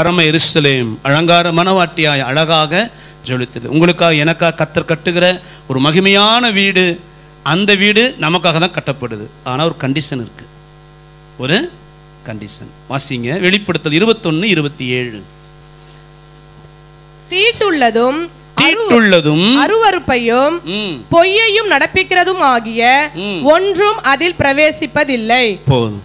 பரம எருசலேம் அலங்கார மனவாட்டியாய் அழகாக ஜொலித்தது உங்களுக்காக எனக்காக கத்தர் கட்டுகிற ஒரு மகிமையான வீடு அந்த வீடு நமக்காக தான் கட்டப்படுது ஆனால் ஒரு கண்டிஷன் இருக்கு ஒரு கண்டிஷன் வாசிங்க வெளிப்படுத்தல் இருபத்தொன்னு இருபத்தி ஏழு தீட்டுள்ளதும் அரு- தீட்டுள்ளதும் அருவருப்பையும் ம், பொய்யையும் நடப்பிக்கிறதும் ஆகிய ம். ஒன்றும் அதில் பிரவேசிப்பதில்லை போதும்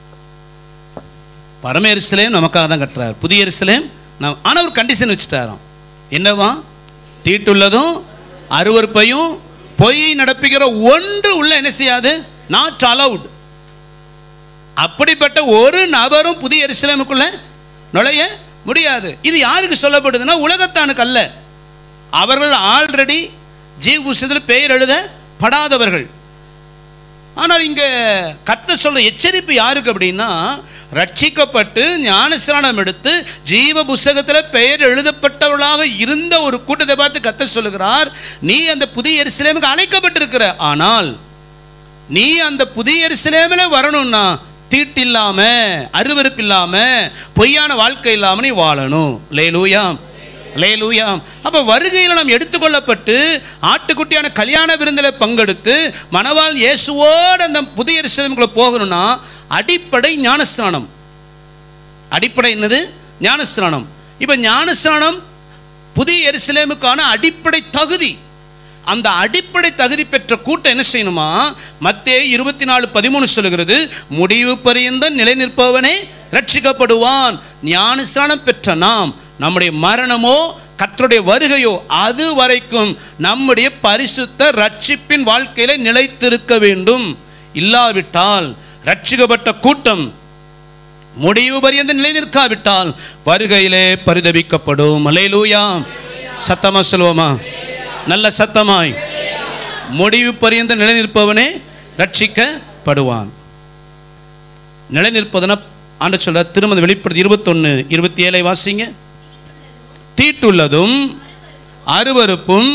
பரம எருசலேம் நமக்காக தான் கட்டுறார் புதிய எருசலேம் நம் ஆனால் ஒரு கண்டிஷன் வச்சுட்டாராம் என்னவா தீட்டுள்ளதும் அருவருப்பையும் பொய் நடப்பிக்கிற ஒன்று உள்ள என்ன செய்யாது நாட் அலவுட் அப்படிப்பட்ட ஒரு நபரும் புதிய எருசலேமுக்குள்ள நுழைய முடியாது இது யாருக்கு சொல்லப்படுதுன்னா உலகத்தானுக்கு அல்ல அவர்கள் ஆல்ரெடி ஜீவ புஸ்தகத்தில் பெயர் எழுதப்படாதவர்கள் ஆனால் இங்கே கத்த சொல்ற எச்சரிப்பு யாருக்கு அப்படின்னா ரட்சிக்கப்பட்டு ஞானஸ்நானம் எடுத்து ஜீவ புஸ்தகத்தில் பெயர் எழுதப்பட்டவர்களாக இருந்த ஒரு கூட்டத்தை பார்த்து கத்த சொல்லுகிறார் நீ அந்த புதிய எருசலேமுக்கு அழைக்கப்பட்டிருக்கிற ஆனால் நீ அந்த புதிய எருசலேமில் வரணும்னா தீட்டு இல்லாம அருவருப்பு இல்லாம பொய்யான வாழ்க்கை இல்லாம நீ வாழணும் லேலூயாம் லேலூயாம் அப்ப வருகையில் நாம் எடுத்துக்கொள்ளப்பட்டு ஆட்டுக்குட்டியான கல்யாண விருந்தில் பங்கெடுத்து மணவாள் இயேசுவோடு அந்த புதிய எருசலேமுக்குள்ள போகணும்னா அடிப்படை ஞானஸ்நானம் அடிப்படை என்னது ஞானஸ்நானம் இப்போ ஞானஸ்நானம் புதிய எருசலேமுக்கான அடிப்படை தகுதி அந்த அடிப்படை தகுதி பெற்ற கூட்டம் என்ன செய்யணுமா மத்தே இருபத்தி நாலு பதிமூணு சொல்லுகிறது முடிவு பரியந்த நிலை நிற்பவனே ரட்சிக்கப்படுவான் ஞானஸ்நானம் பெற்ற நாம் நம்முடைய மரணமோ கர்த்தருடைய வருகையோ அது வரைக்கும் நம்முடைய பரிசுத்த ரட்சிப்பின் வாழ்க்கையில நிலைத்திருக்க வேண்டும் இல்லாவிட்டால் ரட்சிக்கப்பட்ட கூட்டம் முடிவு பரியந்த நிலை நிற்காவிட்டால் வருகையிலே பரிதபிக்கப்படும் அலேலூயா சத்தமா சொல்லுவோமா நல்ல சத்தமாய் முடிவு பரியந்த நிலை நிற்பவனே ரட்சிக்கப்படுவான் நிலை நிற்பதுனா ஆண்டு சொல்ற திருமதி வெளிப்படுத்தி இருபத்தொன்னு இருபத்தி ஏழை வாசிங்க தீட்டுள்ளதும் அருவருப்பும்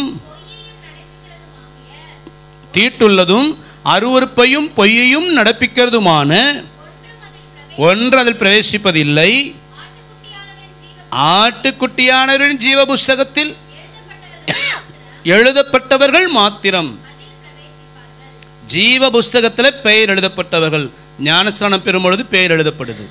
தீட்டுள்ளதும் அருவருப்பையும் பொய்யையும் நடப்பிக்கிறதுமான ஒன்று அதில் பிரவேசிப்பதில்லை ஆட்டுக்குட்டியானவரின் ஜீவ புஸ்தகத்தில் எழுதப்பட்டவர்கள் மாத்திரம் ஜீவ புஸ்தகத்தில் பெயர் எழுதப்பட்டவர்கள் ஞானஸ்நானம் பெறும்பொழுது பெயர் எழுதப்படுது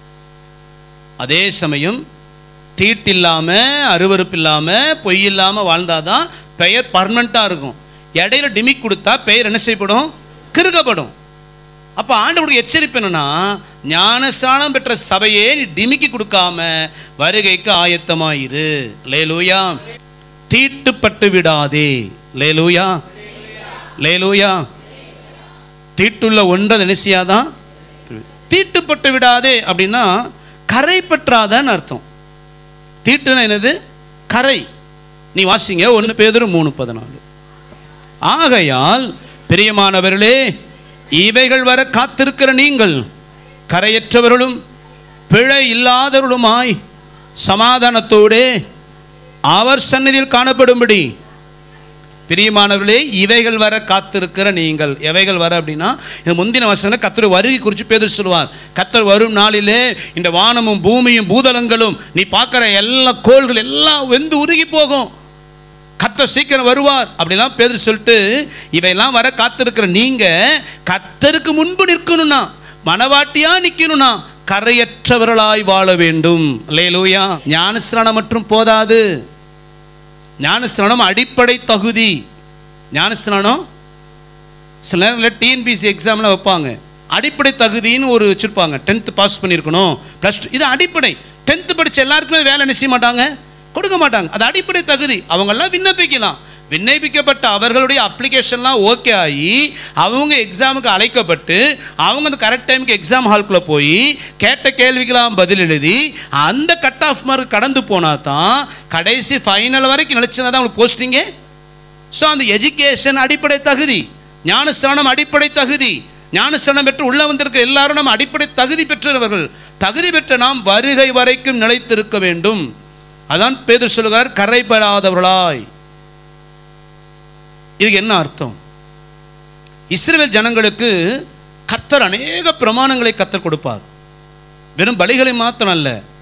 அதே சமயம் தீட்டில்லாம அருவருப்பு இல்லாம பொய் இல்லாம வாழ்ந்தாதான் பெயர் பர்மனண்ட்டாக இருக்கும் இடையில டிமிக் கொடுத்தா பெயர் என்ன செய்யப்படும் கிறுக்கப்படும் அப்போ ஆண்டவருடைய எச்சரிப்பு என்னன்னா ஞானஸ்நானம் பெற்ற சபையே நீ டிமிக்கி கொடுக்காம வருகைக்கு ஆயத்தமாயிரு லேலூயா தீட்டுப்பட்டு விடாதே லேலூயா லேலூயா தீட்டுள்ள ஒன்றை நினைச்சியாதான் தீட்டுப்பட்டு விடாதே அப்படின்னா கரை பற்றாதன்னு அர்த்தம் தீட்டுனா என்னது கரை நீ வாசிங்க ஒன்று பேதரு மூணு பதினாலு ஆகையால் பிரியமானவர்களே இவைகள் வர காத்திருக்கிற நீங்கள் கரையற்றவர்களும் பிழை இல்லாதவர்களுமாய் சமாதானத்தோடே அவர் சந்நிதியில் காணப்படும்படி பிரியமானவர்களே இவைகள் வர காத்திருக்கிற நீங்கள் எவைகள் வர அப்படின்னா இந்த முந்தின வசனம் கத்தர் வருகை குறித்து பேதர் சொல்லுவார் கத்தர் வரும் நாளிலே இந்த வானமும் பூமியும் பூதலங்களும் நீ பார்க்குற எல்லா கோள்கள் எல்லாம் வெந்து உருகி போகும் கத்தர் சீக்கிரம் வருவார் அப்படிலாம் பேதர் சொல்லிட்டு இவையெல்லாம் வர காத்திருக்கிற நீங்க கத்தருக்கு முன்பு நிற்கணும்னா மனவாட்டியா நிற்கணும்னா கரையற்றவர்களாய் வாழ வேண்டும் லேலூயா ஞானஸ்நானம் மற்றும் போதாது ஞானஸ்நானம் அடிப்படை தகுதி ஞானஸ்நானம் சில நேரங்களில் டிஎன்பிசி எக்ஸாமில் வைப்பாங்க அடிப்படை தகுதின்னு ஒரு வச்சுருப்பாங்க டென்த்து பாஸ் பண்ணியிருக்கணும் ப்ளஸ் டூ இது அடிப்படை டென்த்து படித்த எல்லாருக்குமே வேலை என்ன செய்ய மாட்டாங்க கொடுக்க மாட்டாங்க அது அடிப்படை தகுதி அவங்கெல்லாம் விண்ணப்பிக்கலாம் விண்ணப்பிக்கப்பட்ட அவர்களுடைய அப்ளிகேஷன்லாம் ஓகே ஆகி அவங்க எக்ஸாமுக்கு அழைக்கப்பட்டு அவங்க அந்த கரெக்ட் டைமுக்கு எக்ஸாம் ஹால்குள்ளே போய் கேட்ட கேள்விக்கெல்லாம் பதில் எழுதி அந்த கட் ஆஃப் மார்க் கடந்து போனால் தான் கடைசி ஃபைனல் வரைக்கும் நினச்சதா தான் அவங்களுக்கு போஸ்டிங்கே ஸோ அந்த எஜுகேஷன் அடிப்படை தகுதி ஞானஸ்தானம் அடிப்படை தகுதி ஞானஸ்தானம் பெற்று உள்ள வந்திருக்க எல்லாரும் நம்ம அடிப்படை தகுதி பெற்றவர்கள் தகுதி பெற்ற நாம் வருகை வரைக்கும் நிலைத்திருக்க வேண்டும் அதான் பேதர் சொல்லுகிறார் கரைபடாதவர்களாய் இதுக்கு என்ன அர்த்தம் இஸ்ரேல் ஜனங்களுக்கு கர்த்தர் அநேக பிரமாணங்களை கர்த்தர் கொடுப்பார் வெறும் பலிகளை மாத்திரம் அல்ல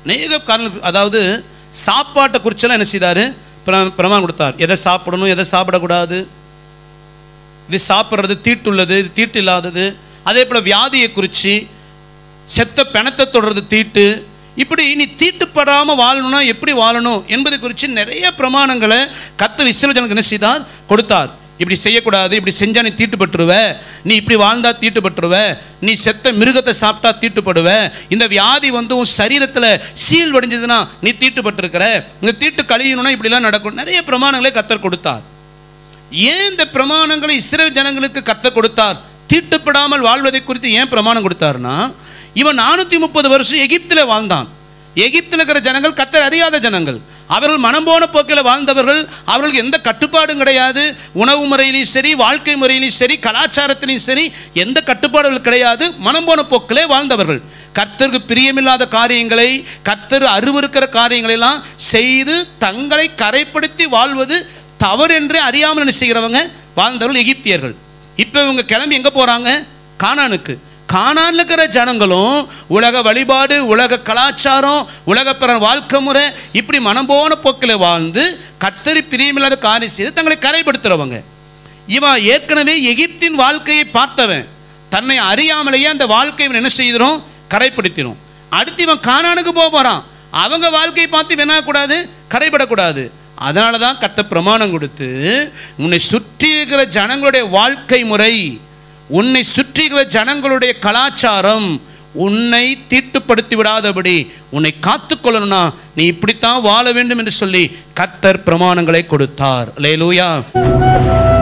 அநேக காரணம் அதாவது சாப்பாட்டை குறிச்செல்லாம் என்ன செய்தார் பிரமாணம் கொடுத்தார் எதை சாப்பிடணும் எதை சாப்பிடக்கூடாது இது சாப்பிட்றது தீட்டுள்ளது இது தீட்டு இல்லாதது அதே போல் வியாதியை குறித்து செத்த பிணத்தை தொடர்றது தீட்டு இப்படி நீ தீட்டுப்படாமல் வாழணும்னா எப்படி வாழணும் என்பதை குறித்து நிறைய பிரமாணங்களை கத்தர் இஸ்ரேல் ஜனங்களுக்கு என்ன செய்தார் கொடுத்தார் இப்படி செய்யக்கூடாது இப்படி செஞ்சா நீ தீட்டுப்பட்டுருவ நீ இப்படி வாழ்ந்தா தீட்டுப்பட்டுருவ நீ செத்த மிருகத்தை சாப்பிட்டா தீட்டுப்படுவ இந்த வியாதி வந்து உன் சரீரத்தில் சீல் வடிஞ்சதுன்னா நீ தீட்டுப்பட்டிருக்கிற இந்த தீட்டு கழியணும்னா இப்படிலாம் நடக்கும் நிறைய பிரமாணங்களை கத்தர் கொடுத்தார் ஏன் இந்த பிரமாணங்களை இஸ்ரேல் ஜனங்களுக்கு கத்த கொடுத்தார் தீட்டுப்படாமல் வாழ்வதை குறித்து ஏன் பிரமாணம் கொடுத்தாருன்னா இவன் நானூற்றி முப்பது வருஷம் எகிப்தில் வாழ்ந்தான் எகிப்தில் இருக்கிற ஜனங்கள் கத்தர் அறியாத ஜனங்கள் அவர்கள் மனம் போன போக்கில் வாழ்ந்தவர்கள் அவர்களுக்கு எந்த கட்டுப்பாடும் கிடையாது உணவு முறையிலையும் சரி வாழ்க்கை முறையிலையும் சரி கலாச்சாரத்திலையும் சரி எந்த கட்டுப்பாடுகள் கிடையாது மனம் போன போக்கிலே வாழ்ந்தவர்கள் கர்த்தருக்கு பிரியமில்லாத காரியங்களை கர்த்தர் அருவருக்கிற காரியங்களை எல்லாம் செய்து தங்களை கரைப்படுத்தி வாழ்வது தவறு என்று அறியாமல் என்ன செய்கிறவங்க வாழ்ந்தவர்கள் எகிப்தியர்கள் இப்போ இவங்க கிளம்பி எங்கே போகிறாங்க கானானுக்கு கானான்ல இருக்கிற ஜனங்களும் உலக வழிபாடு உலக கலாச்சாரம் உலக பிற வாழ்க்கை முறை இப்படி மனம் போன போக்கில் வாழ்ந்து கத்தரி பிரியமில்லாத காரியம் செய்து தங்களை கரைப்படுத்துகிறவங்க இவன் ஏற்கனவே எகிப்தின் வாழ்க்கையை பார்த்தவன் தன்னை அறியாமலேயே அந்த வாழ்க்கையை இவன் என்ன செய்கிறோம் கரைப்படுத்திடும் அடுத்து இவன் கானானுக்கு போக போகிறான் அவங்க வாழ்க்கையை பார்த்து வேணாக்கூடாது கரைபடக்கூடாது அதனால தான் கத்த பிரமாணம் கொடுத்து உன்னை சுற்றி இருக்கிற ஜனங்களுடைய வாழ்க்கை முறை உன்னை சுற்றி இருக்கிற ஜனங்களுடைய கலாச்சாரம் உன்னை தீட்டுப்படுத்தி விடாதபடி உன்னை காத்துக்கொள்ளணும்னா நீ இப்படித்தான் வாழ வேண்டும் என்று சொல்லி கத்தர் பிரமாணங்களை கொடுத்தார் லேலூயா